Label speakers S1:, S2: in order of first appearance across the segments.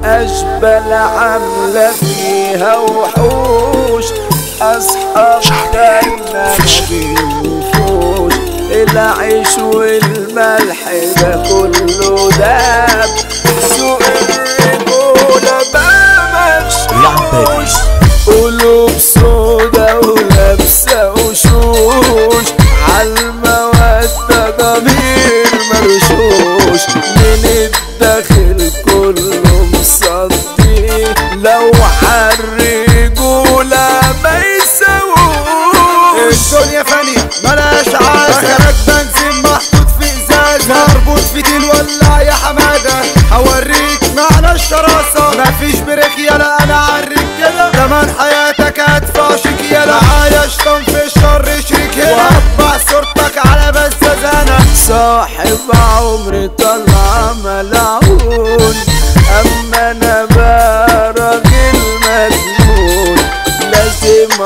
S1: أشبال عاملة فيها وحوش أصحاب خينا بيوفوش العيش والملح ده كله داب سوق الرجولة بقى مغشوش قلوب سودا ولابسة وشوش عالمودة ضمير مرشوش من الداخل كله مصدي لو عالرجولة ما يسووش
S2: الدنيا فانية ملاش عازة اخرك بنزين محطوط في ازازة مربوط في ديل ولا يا حمادة هوريك معنى الشراسة مفيش بريك يلا انا عالرك كده زمان حياتك هتفعشك يلا معايا شطن في الشر شريك هنا واطبع صورتك على بزازانة
S1: صاحب عمري طلع ملعون اما انا بقى راجل مجنون لازم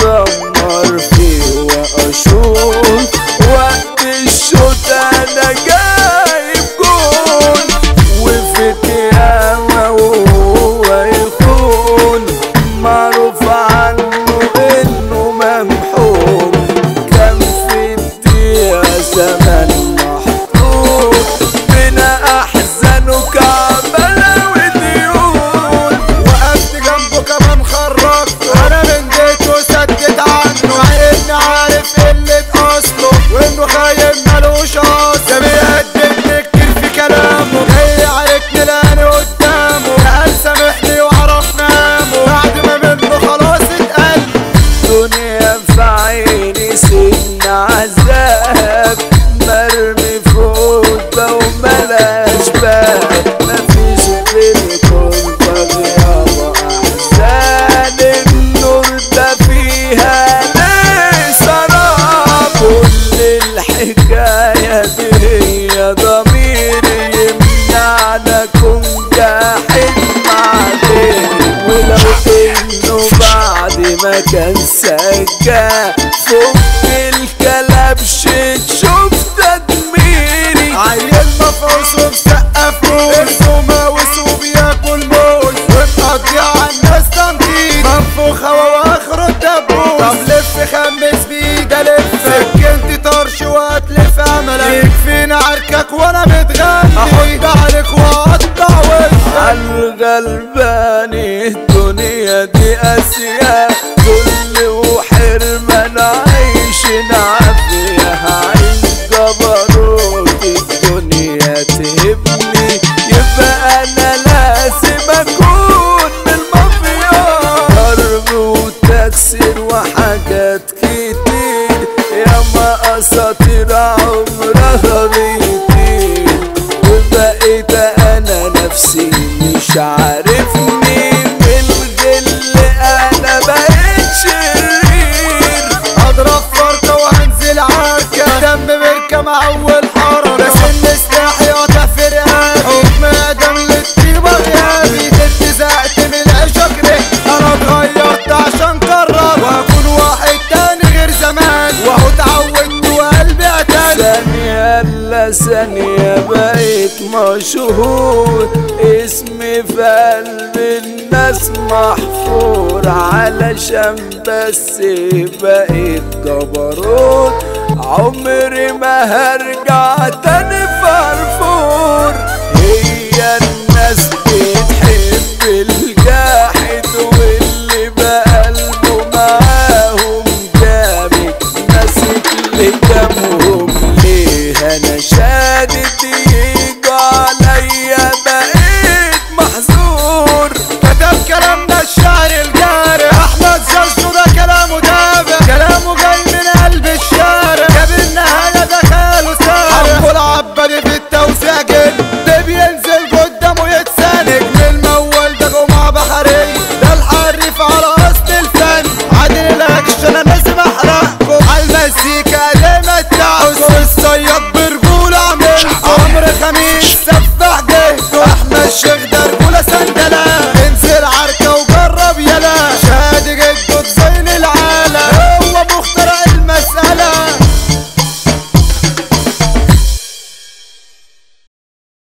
S1: ادمر فيه واشوف وقت الشوط انا جايب جون وفي قيامة وهو يخون معروف عنه انه ممحون كان في الدقيقة زمن محطوط بنا احزان وكعبلة وديون
S2: وقفت جنبه كمان خرجت انا من بيته سكت عنه عيني عارف قلة اصله وانه خايب ملوش اصل ده بيقدم كتير في كلامه جاي عليك نلاني قدامه قال سامحني وعرف نامه بعد ما منه خلاص اتقل
S1: دنيا في عيني سجن عذاب مرمي فوضى وملاش باب مفيش غير كل غيابة أحزان النور ده فيها ليه سراب كل الحكاية دي هي ضميري يمنعنا أكون جاحد بعدين ولو انه بعد ما كان سجا فك الكلبش تشوف تدميري
S2: عيل مفعوص ومسقف روز وماوس وبياكل موز ومقضي على الناس تنطيط منفوخ هوا واخره الدبوس طب لف خمس بيده لف سكنت طرش وهتلف املك يكفيني عركك وانا بتغني احط عليك واقطع وشك
S1: عالغلباني الدنيا دي قاسية كل وحرمان عايشين عافية هعيش جبروت الدنيا تهبني يبقى انا لازم اكون من المافيا ضرب وتكسير وحاجات كتير ياما اساطير عمرها بيطير وبقيت انا نفسي مش عارفني بالغل انا بقيت شرير
S2: اضرب فرقة وانزل عركة دم بركة مع اول حركة بس سلاحي وتفر قلبي حكم ادم للطيبة غيابي ضد زهقت من العشق ده انا اتغيرت عشان قرر واكون واحد تاني غير زمان واهو اتعودت وقلبي اعتل
S1: ثانية الا ثانية بقيت مشهور اسمي في قلب الناس محفور علشان بس بقيت جبروت عمري ما هرجع تاني فرفور